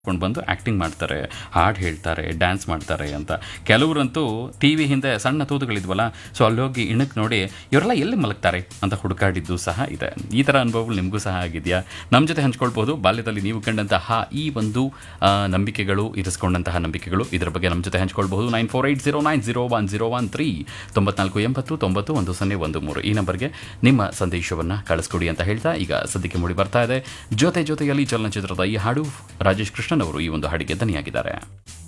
ಕೊಂಡು ಬಂದು ಆ್ಯಕ್ಟಿಂಗ್ ಮಾಡ್ತಾರೆ ಹಾಡು ಹೇಳ್ತಾರೆ ಡ್ಯಾನ್ಸ್ ಮಾಡ್ತಾರೆ ಅಂತ ಕೆಲವರಂತೂ ಟಿ ವಿ ಹಿಂದೆ ಸಣ್ಣ ತೂತುಗಳಿದ್ವಲ್ಲ ಸೊ ಅಲ್ಲಿ ಹೋಗಿ ಇಣಕ್ಕೆ ನೋಡಿ ಇವರೆಲ್ಲ ಎಲ್ಲಿ ಮಲಗ್ತಾರೆ ಅಂತ ಹುಡುಕಾಡಿದ್ದು ಸಹ ಇದೆ ಈ ಥರ ಅನುಭವಗಳು ನಿಮಗೂ ಸಹ ಆಗಿದೆಯಾ ನಮ್ಮ ಜೊತೆ ಹಂಚ್ಕೊಳ್ಬೋದು ಬಾಲ್ಯದಲ್ಲಿ ನೀವು ಕಂಡಂತಹ ಈ ಒಂದು ಆ, ನಂಬಿಕೆಗಳು ಇರಿಸ್ಕೊಂಡಂತಹ ನಂಬಿಕೆಗಳು ಇದರ ಬಗ್ಗೆ ನಮ್ಮ ಜೊತೆ ಹಂಚ್ಕೊಳ್ಬಹುದು nine four eight zero nine zero one zero one three ತೊಂಬತ್ನಾಲ್ಕು ಎಂಬತ್ತು ತೊಂಬತ್ತು ಒಂದು ಸೊನ್ನೆ ಒಂದು ಮೂರು ಈ ನಂಬರ್ಗೆ ನಿಮ್ಮ ಸಂದೇಶವನ್ನು ಕಳಿಸ್ಕೊಡಿ ಅಂತ ಹೇಳ್ತಾ ಈಗ ಸದ್ಯಕ್ಕೆ ಮೂಡಿ ಬರ್ತಾ ಇದೆ ಜೊತೆ ಜೊತೆಯಲ್ಲಿ ಚಲನಚಿತ್ರದ ಈ ಹಾಡು ರಾಜೇಶ್ ಕೃಷ್ಣನ್ ಅವರು ಈ ಒಂದು ಹಾಡಿಗೆ ದನಿಯಾಗಿದ್ದಾರೆ